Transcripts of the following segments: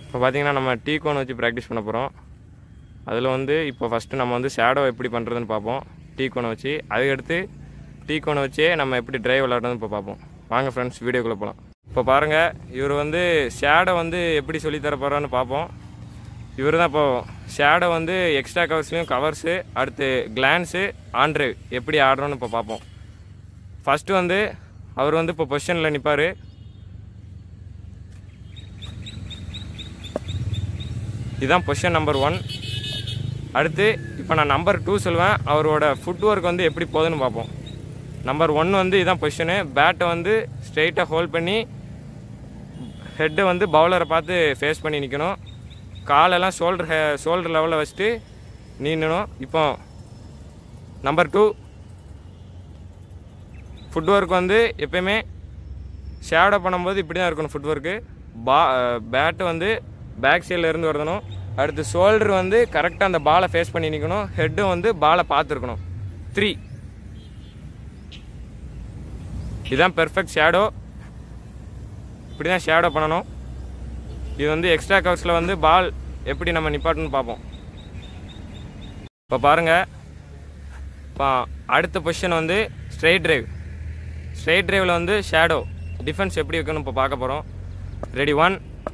இப்போ பார்த்தீங்கன்னா நம்ம டீ கோன் வச்சு ப்ராக்டிஸ் பண்ண போகிறோம் அதில் வந்து இப்போ ஃபஸ்ட்டு நம்ம வந்து ஷேடோ எப்படி பண்ணுறதுன்னு பார்ப்போம் டீ கோனை வச்சு அதுக்கடுத்து டீ கோனை வச்சே நம்ம எப்படி டிரைவ் விளாட்றதுன்னு இப்போ பார்ப்போம் வாங்க ஃப்ரெண்ட்ஸ் வீடியோக்குள்ளே போகலாம் இப்போ பாருங்கள் இவர் வந்து ஷேடோ வந்து எப்படி சொல்லித் தர போகிறான்னு பார்ப்போம் இவர் தான் இப்போ ஷேடோ வந்து எக்ஸ்ட்ரா கவர்ஸ்லேயும் கவர்ஸு அடுத்து கிளான்ஸு ஆண்ட்ரு எப்படி ஆடுறோன்னு இப்போ பார்ப்போம் ஃபஸ்ட்டு வந்து அவர் வந்து இப்போ பொசிஷனில் நிற்பார் இதுதான் பொசிஷன் நம்பர் ஒன் அடுத்து இப்போ நான் நம்பர் டூ சொல்லுவேன் அவரோட ஃபுட் ஒர்க் வந்து எப்படி போகுதுன்னு பார்ப்போம் நம்பர் ஒன் வந்து இதான் பொசிஷனு பேட்டை வந்து ஸ்ட்ரெயிட்டாக ஹோல்ட் பண்ணி ஹெட்டை வந்து பவுலரை பார்த்து ஃபேஸ் பண்ணி நிற்கணும் காலெல்லாம் ஷோல்டர் ஹே ஷோல்டர் லெவலில் வச்சுட்டு நின்னணும் இப்போ நம்பர் டூ ஃபுட் ஒர்க் வந்து எப்பயுமே ஷேடோ பண்ணும்போது இப்படி தான் இருக்கணும் ஃபுட் ஒர்க்கு பா பேட்டு வந்து பேக் சைடில் இருந்து வரணும் அடுத்து ஷோல்டர் வந்து கரெக்டாக அந்த பாலை ஃபேஸ் பண்ணி நிற்கணும் ஹெட்டும் வந்து பாலை பார்த்துருக்கணும் த்ரீ இதுதான் பெர்ஃபெக்ட் ஷேடோ இப்படி தான் ஷேடோ பண்ணணும் இது வந்து எக்ஸ்ட்ரா கவர்ஸில் வந்து பால் எப்படி நம்ம நிப்பாட்டணும்னு பார்ப்போம் இப்போ பாருங்கள் இப்போ அடுத்த பொசிஷன் வந்து ஸ்ட்ரெயிட் டிரைவ் ஸ்ட்ரெயிட் டிரைவில் வந்து ஷேடோ டிஃபென்ஸ் எப்படி இருக்குன்னு இப்போ பார்க்க போகிறோம் ready one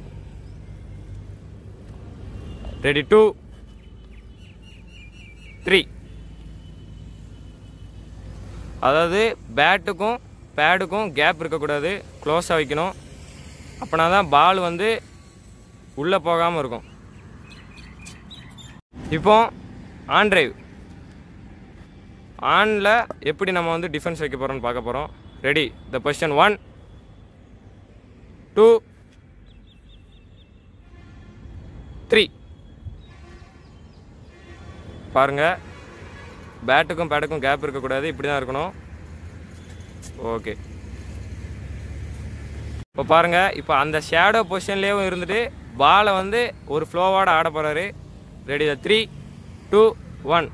ready two three அதாவது பேட்டுக்கும் பேடுக்கும் கேப் இருக்கக்கூடாது க்ளோஸாக வைக்கணும் அப்போனா தான் பால் வந்து உள்ளே போகாமல் இருக்கும் இப்போ ஆன் டிரைவ் ஆனில் எப்படி நம்ம வந்து டிஃபென்ஸ் வைக்க போகிறோம்னு பார்க்க போகிறோம் ready the position one two three பாருங்கள் பேட்டுக்கும் பேட்டுக்கும் கேப் இருக்கக்கூடாது இப்படி தான் இருக்கணும் ஓகே இப்போ பாருங்கள் இப்போ அந்த ஷேடோ பொசிஷன்லேயும் இருந்துட்டு பாலை வந்து ஒரு ஃப்ளோவோட ஆட போகிறாரு ready the three two one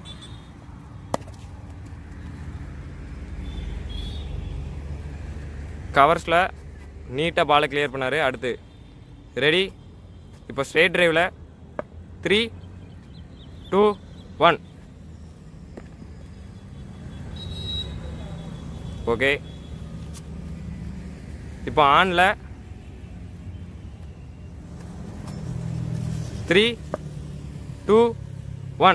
கவர்ஸில் நீட்டாக பாலை கிளியர் பண்ணார் அடுத்து ரெடி இப்போ ஸ்ட்ரெயிட் டிரைவில் த்ரீ டூ ஒன் ஓகே இப்போ ஆனில் three two one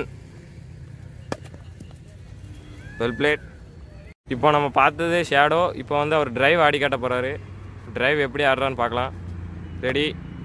well played இப்போ நம்ம பார்த்தது ஷேடோ இப்போ வந்து அவர் டிரைவ் ஆடி காட்ட போகிறாரு டிரைவ் எப்படி ஆடுறான்னு பார்க்கலாம் ரெடி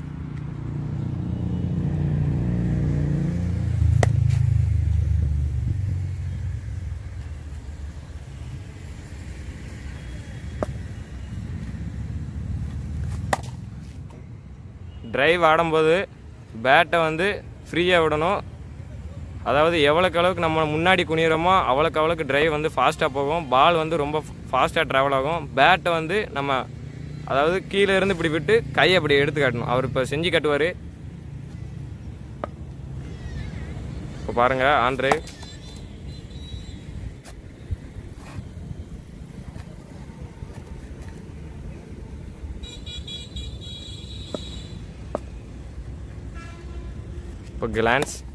டிரைவ் ஆடும்போது பேட்டை வந்து ஃப்ரீயாக விடணும் அதாவது எவ்வளோக்கு அளவுக்கு நம்ம முன்னாடி குனிகிறோமோ அவ்வளோக்கு அவ்வளோக்கு டிரைவ் வந்து ஃபாஸ்ட்டாக போகும் பால் வந்து ரொம்ப ஃபாஸ்ட்டாக ட்ராவல் ஆகும் பேட்டை வந்து நம்ம அதாவது கீழே இருந்து இப்படி விட்டு கையை அப்படி எடுத்து காட்டணும் அவர் இப்போ செஞ்சு காட்டுவார் இப்போ பாருங்கள் ஆன் டிரைவ் இப்போ கிளான்ஸ்